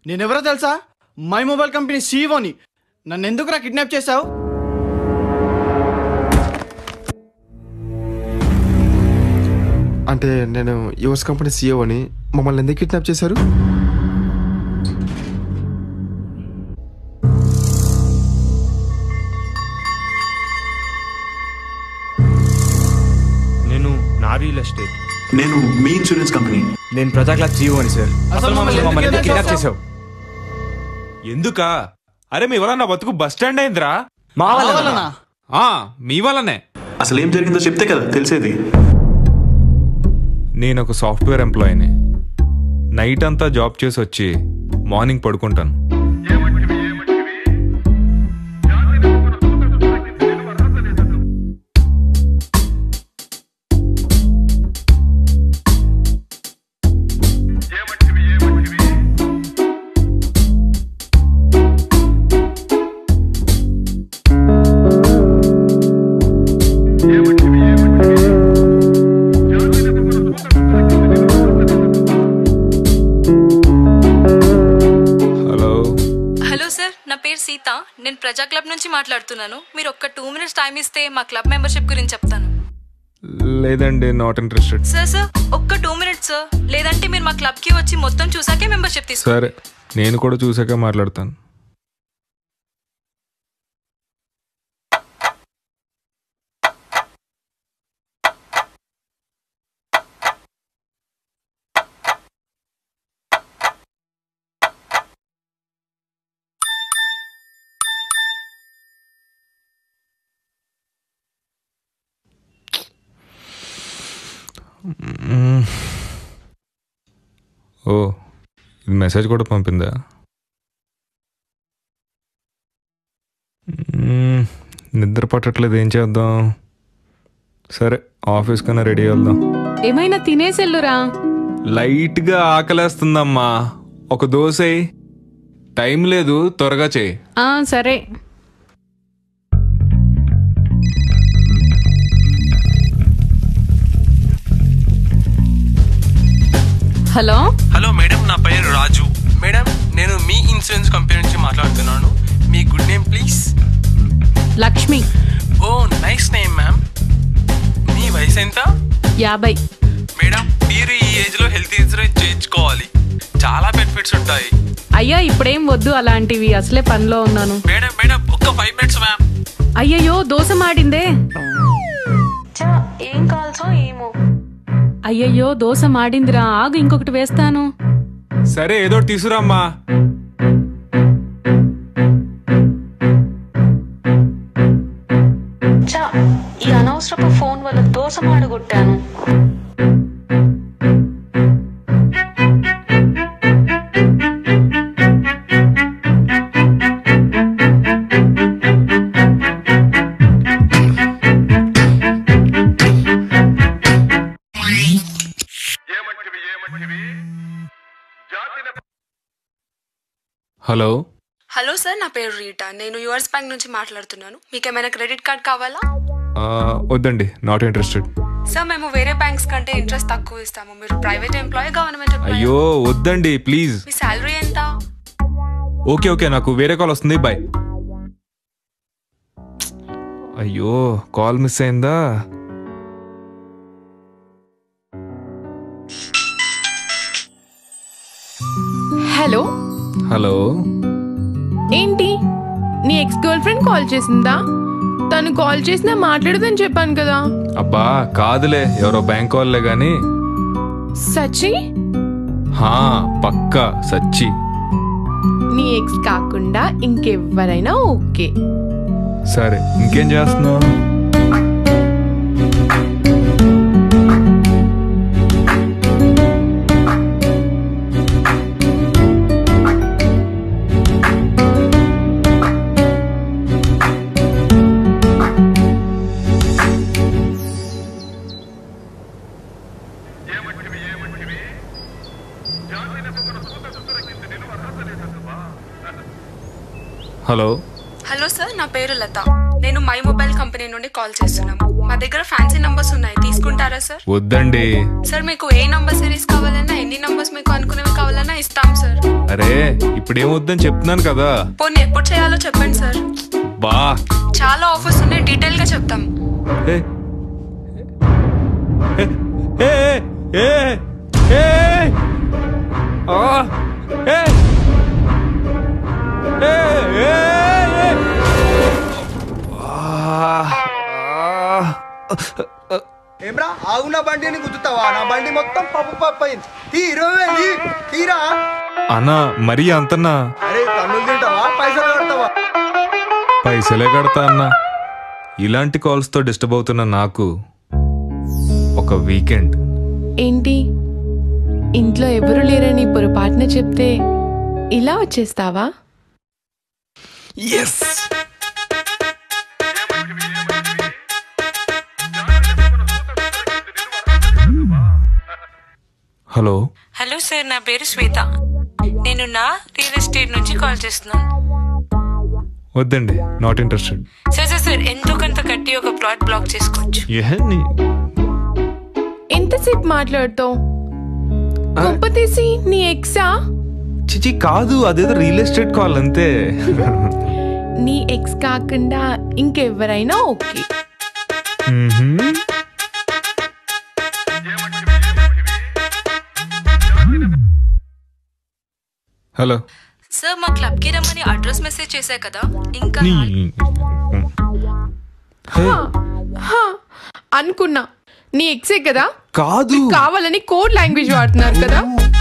నేనెవరో తెలుసా my mobile company సీఓని నన్ను ఎందుకురా కిడ్నాప్ చేశావు అంటే నేను యుఎస్ కంపెనీ సీఈఓ అని మమ్మల్ని ఎందుకు కిడ్నాప్ చేశారు నేను నా రియల్ ఎస్టేట్ నేను మీ ఇన్సూరెన్స్ కంపెనీ నేను ప్రజా క్లాస్ జీవో అని సార్ అసలు మమ్మల్ని మమ్మల్ని ఎందుకు ఎందుకు కిడ్నాప్ kidnap చేసావు ఎందుకా అరే మీ వల్ల నా బతుకు బస్ స్టాండ్ అయిందిరా మా వల్ల కావాలనా ఆ, మీ వల్లనే అసలు ఏం జరిగిందో చెప్తే కదా తెలిసేది నేను ఒక సాఫ్ట్వేర్ ఎంప్లాయీని నైట్ అంతా జాబ్ చేసి వచ్చి మార్నింగ్ పడుకుంటాను హలో హలో సార్ నా పేరు సీత నేను ప్రజా క్లబ్ నుంచి మాట్లాడుతున్నాను మీరు ఒక్క టూ మినిట్స్ టైం ఇస్తే మా క్లబ్ మెంబర్షిప్ గురించి చెప్తాను లేదండి నాట్ ఇంట్రెస్టెడ్ సార్ సార్ ఒక్క టూ మినిట్స్ సార్ లేదంటే మీరు మా క్లబ్కి వచ్చి మొత్తం చూసాకే మెంబర్షిప్ తీసుకో సరే నేను కూడా చూసాక మాట్లాడతాను మ్మ్. ఓ ఇది మెసేజ్ కూడా పంపిందా మ్మ్. నిద్ర పట్టట్లేదు ఏం చేద్దాం సరే ఆఫీస్ కన్నా రెడీ వెళ్దాం ఏమైనా తినేసెల్లురా లైట్గా ఆకలేస్తుందమ్మా ఒక దోశ ఎయ్. టైం లేదు త్వరగా చేయి ఆ సరే హలో హలో మేడం నా పేరు రాజు మేడం నేను మీ ఇన్సూరెన్స్ కంపెనీ నుంచి మాట్లాడుతున్నాను మీ good name please Lakshmi oh nice name ma'am మీ వయసు ఎంత యాభై మేడం మీరు ఈ ఏజ్ లో హెల్త్ ఇన్సూరెన్స్ చేయించుకోవాలి చాలా బెనిఫిట్స్ ఉంటాయి అయ్యా ఇప్పుడేం వద్దు అలాంటివి అసలే పనిలో ఉన్నాను మేడం మేడం ఒక్క ఫైవ్ మినిట్స్ మ్యామ్ అయ్యయ్యో దోశ మాడిందే ఏం కాల్సో ఏమో అయ్యయ్యో దోశ మాడిందిరా ఆగు ఇంకొకటి వేస్తాను సరే ఏదో ఒకటి తీసుకురామ్మా ఈ అనవసరపు ఫోన్ వల్ల దోశ మాడగొట్టాను హలో హలో సార్ నా పేరు రీటా నేను యువర్స్ బ్యాంక్ నుంచి మాట్లాడుతున్నాను మీకు ఏమైనా క్రెడిట్ కార్డ్ కావాలా ఆ, వద్దండి నాట్ ఇంట్రెస్టెడ్ సార్ మేము వేరే బ్యాంక్స్ కంటే ఇంట్రెస్ట్ తక్కువ ఇస్తాము మీరు ప్రైవేట్ ఎంప్లాయీ గవర్నమెంట్ ఎంప్లాయీ అయ్యో వద్దండి ప్లీజ్ మీ శాలరీ ఎంత ఓకే ఓకే నాకు వేరే కాల్ వస్తుంది బాయ్ అయ్యో కాల్ మిస్ అయిందా హలో హలో ఏంటి నీ ఎక్స్ గర్ల్ ఫ్రెండ్ కాల్ చేసిందా తను కాల్ చేసినా మాట్లాడదని చెప్పాను కదా అబ్బా కాదులే ఎవరో బ్యాంక్ వాళ్ళే గాని సచి హా పక్కా సచ్చి నీ ఎక్స్ కాకుండా ఇంకెవ్వరైనా ఓకే సరే ఇంకేం చేస్తున్నావు హలో హలో సార్ నా పేరు లత నేను మై మొబైల్ కంపెనీ నుండి కాల్ చేస్తున్నాము మా దగ్గర ఫ్యాన్సీ నంబర్స్ ఉన్నాయి తీసుకుంటారా సార్ వద్దండి సార్ మీకు ఏ నంబర్ సిరీస్ కావాలన్నా ఎన్ని నంబర్స్ మీకు అనుకునేవి కావాలన్నా ఇస్తాం సార్ అరే ఇప్పుడేం వద్దని చెప్తున్నాను కదా పోనీ ఎప్పుడు చేయాలో చెప్పండి సార్ బా చాలా ఆఫర్స్ ఉన్నాయి డీటెయిల్ గా చెప్తాం ఏ ఏ ఏ ఏ ఏ ఆ ఏ ఏ ఏ ఏ ఏమ్రా ఆగున్న బండిని గుద్దుతావా నా బండి మొత్తం పప్పు పప్పు అయింది తీ ఇరవై వేలు తీ. తీరా అన్నా మరీ అంతన్నా అరే తన్నులు తింటావా పైసలు కడతావా పైసలే కడతా అన్నా ఇలాంటి కాల్స్తో డిస్టర్బ్ అవుతున్న నాకు ఒక వీకెండ్ ఏంటి ఇంట్లో ఎవరు లేరని పొరపాటున చెప్తే ఇలా వచ్చేస్తావా ఎస్ హలో హలో సార్ నా పేరు శ్వేత నేను నా రియల్ ఎస్టేట్ నుంచి కాల్ చేస్తున్నాను వద్దండి not interested sir sir sir ఎంతో కొంత కట్టి ఒక ప్లాట్ బ్లాక్ చేసుకోవచ్చు ఎంతసేపు మాట్లాడుతావు కొంప తీసి నీ ఎక్సా చిచి కాదు అదేదో రియల్ ఎస్టేట్ కాల్ అంతే నీ ఎక్స్ కాకుండా ఇంకెవరైనా ఓకే మ్మ్హ్మ్. హలో సార్ మా క్లబ్ కి రమ్మని అడ్రస్ మెసేజ్ చేశా కదా ఇంకా నీ హే, హా, అనుకున్నా నీ ఎక్సే కదా కాదు కావాలని కోడ్ లాంగ్వేజ్ వాడుతున్నారు కదా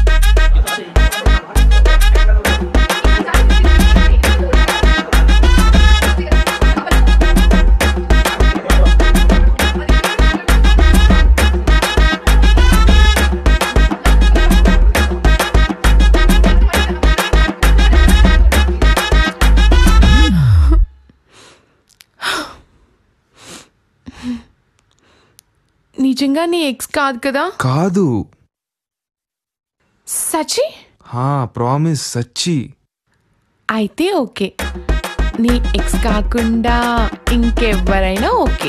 నిజంగా నీ ఎక్స్ కాదు కదా కాదు సచి హా ప్రామిస్ సచ్చి అయితే ఓకే నీ ఎక్స్ కాకుండా ఇంకెవ్వరైనా ఓకే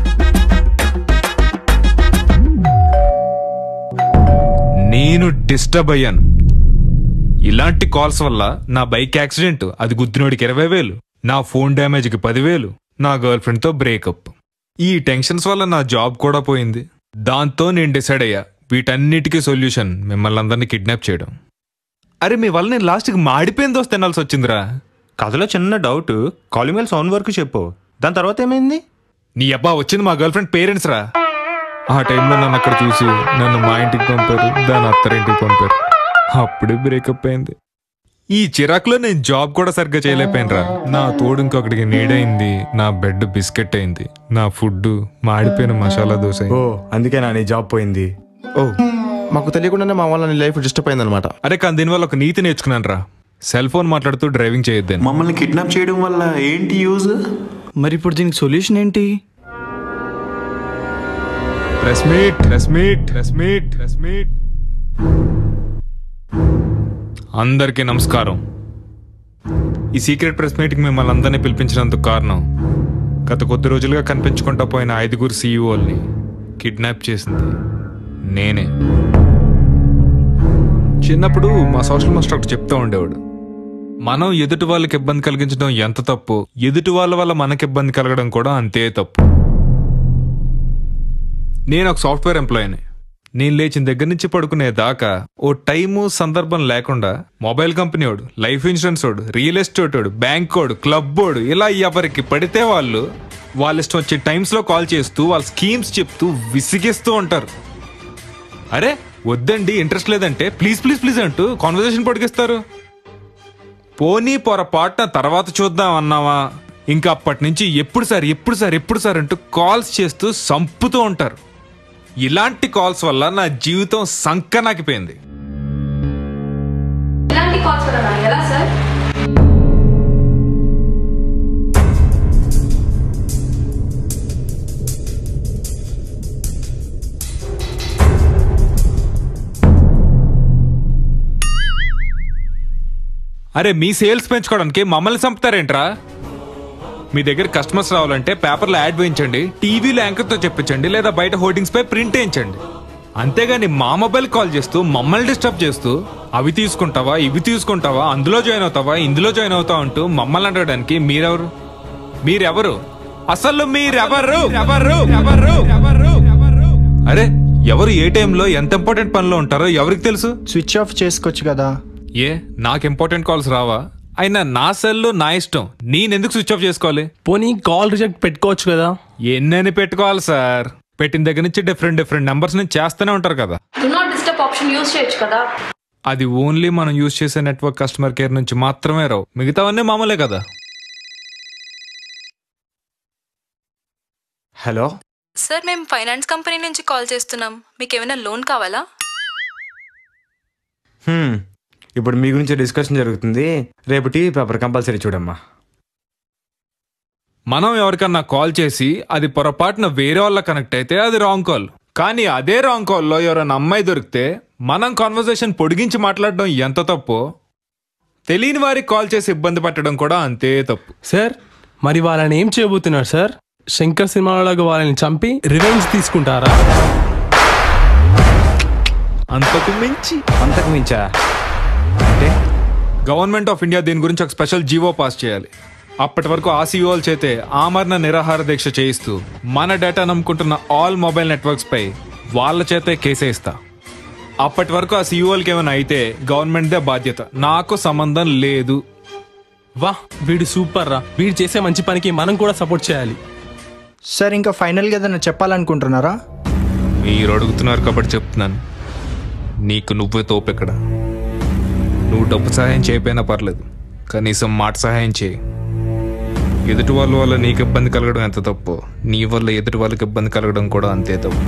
నేను డిస్టర్బ్ అయ్యాను ఇలాంటి కాల్స్ వల్ల నా బైక్ యాక్సిడెంట్ అది గుద్దినోడికి ఇరవై వేలు నా ఫోన్ డ్యామేజ్కి పదివేలు నా గర్ల్ ఫ్రెండ్తో బ్రేకప్ ఈ టెన్షన్స్ వల్ల నా జాబ్ కూడా పోయింది దాంతో నేను డిసైడ్ అయ్యా వీటన్నిటికీ సొల్యూషన్ మిమ్మల్ని అందరినీ కిడ్నాప్ చేయడం అరే మీ వల్ల నేను లాస్ట్కి మాడిపోయిన దోస్త్ తినాల్సి వచ్చిందిరా కథలో చిన్న డౌట్ కాలింగ్ బెల్ సౌండ్ వరకు చెప్పు దాని తర్వాత ఏమైంది నీ అబ్బా వచ్చింది మా గర్ల్ ఫ్రెండ్ పేరెంట్స్ రా ఆ టైంలో నన్ను అక్కడ చూసి నన్ను మా ఇంటికి పంపారు దాని అత్తరింటికి పంపారు అప్పుడే బ్రేకప్ అయింది ఈ చిరాకులో నేను జాబ్ కూడా సరిగ్గా చేయలేకపోయాను రా నా తోడు ఇంకొకటికి నీడైంది నా బెడ్ బిస్కెట్ అయింది నా ఫుడ్ మాడిపోయిన మసాలా దోశ అయింది. ఓ అందుకే నా నీ జాబ్ పోయింది ఓ మాకు తెలియకుండానే మా వాళ్ళ లైఫ్ డిస్టర్బ్ అయిందనమాట అరే కానీ దీనివల్ల ఒక నీతి నేర్చుకున్నాను రా సెల్ ఫోన్ మాట్లాడుతూ డ్రైవింగ్ చేయొద్దని మమ్మల్ని కిడ్నాప్ చేయడం వల్ల ఏంటి యూజ్ మరి ఇప్పుడు దీనికి సొల్యూషన్ ఏంటి press meet press meet press meet press meet అందరికీ నమస్కారం ఈ సీక్రెట్ ప్రెస్ మీట్కి మిమ్మల్ని అందరినీ పిలిపించినందుకు కారణం గత కొద్ది రోజులుగా కనిపించుకుంటా పోయిన ఐదుగురు సీఈఓల్ని కిడ్నాప్ చేసింది నేనే చిన్నప్పుడు మా సోషల్ మాస్టర్ ఒకటి చెప్తూ ఉండేవాడు మనం ఎదుటి వాళ్ళకి ఇబ్బంది కలిగించడం ఎంత తప్పు ఎదుటి వాళ్ళ వల్ల మనకి ఇబ్బంది కలగడం కూడా అంతే తప్పు నేను ఒక సాఫ్ట్వేర్ ఎంప్లాయీని నేను లేచిన దగ్గర నుంచి పడుకునే దాకా ఓ టైము సందర్భం లేకుండా మొబైల్ కంపెనీ వాడు లైఫ్ ఇన్సూరెన్స్ వాడు రియల్ ఎస్టేట్ వాడు బ్యాంక్ వాడు క్లబ్ వాడు ఇలా ఎవరికి పడితే వాళ్ళు వాళ్ళ ఇష్టం వచ్చే టైమ్స్లో కాల్ చేస్తూ వాళ్ళ స్కీమ్స్ చెప్తూ విసిగిస్తూ ఉంటారు అరే వద్దండి ఇంట్రెస్ట్ లేదంటే ప్లీజ్ ప్లీజ్ ప్లీజ్ అంటూ కాన్వర్జేషన్ పొడిగిస్తారు పోనీ పొరపాటున తర్వాత చూద్దాం అన్నావా ఇంకా అప్పటి నుంచి ఎప్పుడు సార్ ఎప్పుడు సార్ ఎప్పుడు సార్ అంటూ కాల్స్ చేస్తూ సంపుతూ ఉంటారు ఇలాంటి కాల్స్ వల్ల నా జీవితం సంకనాకిపోయింది ఇలాంటి కాల్స్ కూడా ఎలా సార్ అరే మీ సేల్స్ పెంచుకోవడానికి మమ్మల్ని చంపుతారేంట్రా మీ దగ్గర కస్టమర్స్ రావాలంటే పేపర్లో యాడ్ వేయించండి టీవీలో యాంకర్తో చెప్పించండి లేదా బయట హోర్డింగ్స్ పై ప్రింట్ వేయించండి అంతేగాని మా మొబైల్ కాల్ చేస్తూ మమ్మల్ని డిస్టర్బ్ చేస్తూ అవి తీసుకుంటావా ఇవి తీసుకుంటావా అందులో జాయిన్ అవుతావా ఇందులో జాయిన్ అవుతావా అంటూ మమ్మల్ని అడగడానికి మీరెవరు మీరెవరు అసలు మీరెవరు ఎవరు ఎవరు ఎవరు ఎవరు అరే ఎవరు ఏ టైంలో ఎంత ఇంపార్టెంట్ పనిలో ఉంటారో ఎవరికి తెలుసు స్విచ్ ఆఫ్ చేసుకోవచ్చు కదా ఏ నాకు ఇంపార్టెంట్ కాల్స్ రావా అయినా నా సెల్ నా ఇష్టం నేనెందుకు స్విచ్ ఆఫ్ చేసుకోవాలి పోనీ కాల్ రిజెక్ట్ పెట్టుకోవచ్చు కదా ఎన్నని పెట్టుకోవాలి సార్ పెట్టిన దగ్గర నుంచి డిఫరెంట్ డిఫరెంట్ నెంబర్స్ నుంచి చేస్తూనే ఉంటారు కదా do not disturb option use చేయొచ్చు కదా అది ఓన్లీ మనం యూజ్ చేసే నెట్వర్క్ కస్టమర్ కేర్ నుంచి మాత్రమే రావు మిగతావన్నీ మామూలే కదా హలో సార్ మేము ఫైనాన్స్ కంపెనీ నుంచి కాల్ చేస్తున్నాం మీకు ఏమైనా లోన్ కావాలా హ్మ్, ఇప్పుడు మీ గురించి డిస్కషన్ జరుగుతుంది రేపు టీవీ పేపర్ కంపల్సరీ చూడమ్మా మనం ఎవరికన్నా కాల్ చేసి అది పొరపాటున వేరే వాళ్ళ కనెక్ట్ అయితే అది రాంగ్ కాల్ కానీ అదే రాంగ్ కాల్లో ఎవరైనా అమ్మాయి దొరికితే మనం కాన్వర్సేషన్ పొడిగించి మాట్లాడడం ఎంత తప్పు తెలియని వారికి కాల్ చేసి ఇబ్బంది పెట్టడం కూడా అంతే తప్పు సార్ మరి వాళ్ళని ఏం చేయబోతున్నారు సార్ శంకర్ సినిమాలాగా వాళ్ళని చంపి రివెంజ్ తీసుకుంటారా అంతకు మించి అంతకు మించా అంటే గవర్నమెంట్ ఆఫ్ ఇండియా దీని గురించి ఒక స్పెషల్ జీవో పాస్ చేయాలి అప్పటి వరకు ఆ సీఓల చేతే ఆమరణ నిరాహార దీక్ష చేయిస్తూ మన డేటా నమ్ముకుంటున్న ఆల్ మొబైల్ నెట్వర్క్స్ పై వాళ్ళ చేతే కేసేస్తా అప్పటి వరకు ఆ సీఓలకి ఏమైనా అయితే గవర్నమెంట్దే బాధ్యత నాకు సంబంధం లేదు వా వీడు సూపర్ రా వీడు చేసే మంచి పనికి మనం కూడా సపోర్ట్ చేయాలి సార్ ఇంకా ఫైనల్గా ఏదైనా చెప్పాలనుకుంటున్నారా మీరు అడుగుతున్నారు కాబట్టి చెప్తున్నాను నీకు నువ్వే తోపెక్కడ నువ్వు డబ్బు సహాయం చేయకపోయినా పర్లేదు కనీసం మాట సహాయం చేయి ఎదుటి వాళ్ళ వల్ల నీకు ఇబ్బంది కలగడం ఎంత తప్పు నీ వల్ల ఎదుటి వాళ్ళకి ఇబ్బంది కలగడం కూడా అంతే తప్పు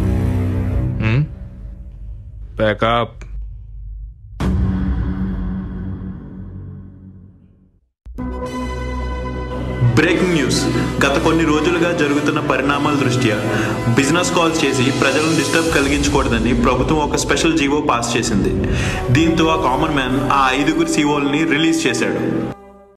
బ్యాకప్ బ్రేకింగ్ న్యూస్ గత కొన్ని రోజులుగా జరుగుతున్న పరిణామాల దృష్ట్యా బిజినెస్ కాల్స్ చేసి ప్రజలను డిస్టర్బ్ కలిగించకూడదని ప్రభుత్వం ఒక స్పెషల్ జీవో పాస్ చేసింది దీంతో ఆ కామన్ మ్యాన్ ఆ ఐదుగురు సీఓల్ని రిలీజ్ చేశాడు